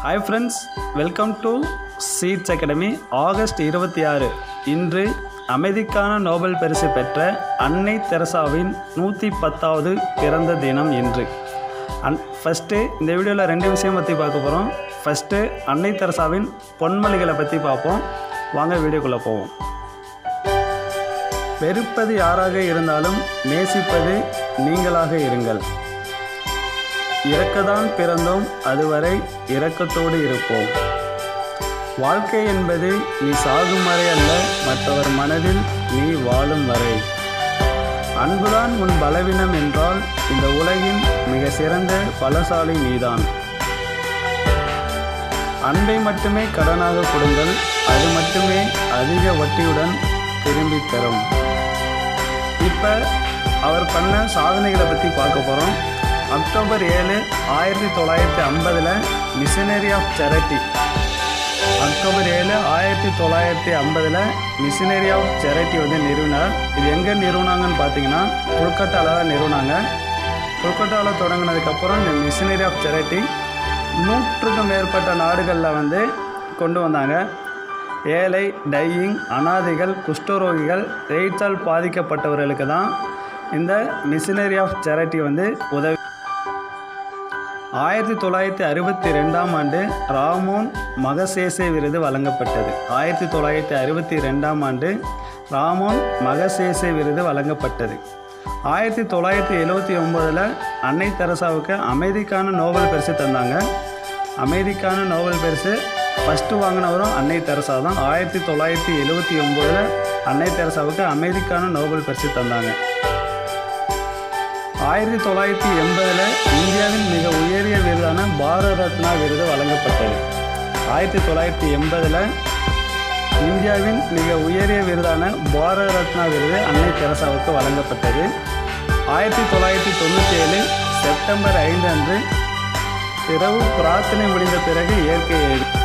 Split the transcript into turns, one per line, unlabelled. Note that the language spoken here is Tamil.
hi friends welcome to seeds academy August இருபத்தி ஆறு இன்று அமைதிக்கான நோபல் பரிசு பெற்ற அன்னை தெரசாவின் நூற்றி பத்தாவது பிறந்த தினம் இன்று அன் ஃபஸ்ட்டு இந்த வீடியோவில் ரெண்டு விஷயம் பற்றி பார்க்க போகிறோம் ஃபஸ்ட்டு அன்னை தெரசாவின் பொன்மொழிகளை பற்றி பார்ப்போம் வாங்க வீடியோக்குள்ளே போவோம் வெறுப்பது யாராக இருந்தாலும் நேசிப்பது நீங்களாக இருங்கள் இறக்கதான் பிறந்தோம் அதுவரை இரக்கத்தோடு இருப்போம் வாழ்க்கை என்பது நீ சாகும் வரை அல்ல மற்றவர் மனதில் நீ வாழும் வரை அன்புதான் உன் பலவீனம் என்றால் இந்த உலகின் மிக சிறந்த பலசாலி நீதான் அன்பை மட்டுமே கடனாக கொடுங்கள் அது மட்டுமே அதிக வட்டியுடன் திரும்பித் தரும் இப்போ அவர் பண்ண சாதனைகளை பற்றி பார்க்க போகிறோம் அக்டோபர் ஏழு ஆயிரத்தி தொள்ளாயிரத்தி ஐம்பதில் மிஷனரி ஆஃப் சேரிட்டி அக்டோபர் ஏழு ஆயிரத்தி தொள்ளாயிரத்தி ஐம்பதில் மிஷனரி ஆஃப் சேரிட்டி வந்து நிறுவினார் இது எங்கே நிறுவனாங்கன்னு பார்த்தீங்கன்னா கொல்கட்டாவில் தான் நிறுவனாங்க கொல்கட்டாவில் தொடங்கினதுக்கப்புறம் இந்த மிஷனரி ஆஃப் சேரிட்டி நூற்றுக்கும் மேற்பட்ட நாடுகளில் வந்து கொண்டு வந்தாங்க ஏழை டையிங் அனாதைகள் குஷ்டரோகிகள் எய்ட்ஸால் பாதிக்கப்பட்டவர்களுக்கு தான் இந்த மிஷனரி ஆஃப் சேரிட்டி வந்து உதவி ஆயிரத்தி தொள்ளாயிரத்தி அறுபத்தி ரெண்டாம் ஆண்டு ராமோன் மகசேசே விருது வழங்கப்பட்டது ஆயிரத்தி தொள்ளாயிரத்தி அறுபத்தி ரெண்டாம் ஆண்டு ராமோன் மகசேசே விருது வழங்கப்பட்டது ஆயிரத்தி தொள்ளாயிரத்தி எழுவத்தி ஒம்போதில் அன்னை தெரசாவுக்கு அமைதிக்கான நோபல் பரிசு தந்தாங்க அமைதிக்கான நோபல் பரிசு ஃபஸ்ட்டு வாங்கினவரும் அன்னை தெரசா தான் ஆயிரத்தி தொள்ளாயிரத்தி எழுவத்தி ஒம்போதில் அன்னை தெரசாவுக்கு அமைதிக்கான நோபல் பரிசு தந்தாங்க ஆயிரத்தி தொள்ளாயிரத்தி எண்பதில் இந்தியாவின் மிக உயரிய விருதான பாரத ரத்னா விருது வழங்கப்பட்டது ஆயிரத்தி தொள்ளாயிரத்தி எண்பதில் இந்தியாவின் மிக உயரிய விருதான பாரத ரத்னா விருது அன்னை தெரசாவுக்கு வழங்கப்பட்டது ஆயிரத்தி தொள்ளாயிரத்தி தொண்ணூற்றி ஏழு செப்டம்பர் ஐந்து அன்று இரவு பிரார்த்தனை முடிந்த பிறகு இயற்கை எழுதி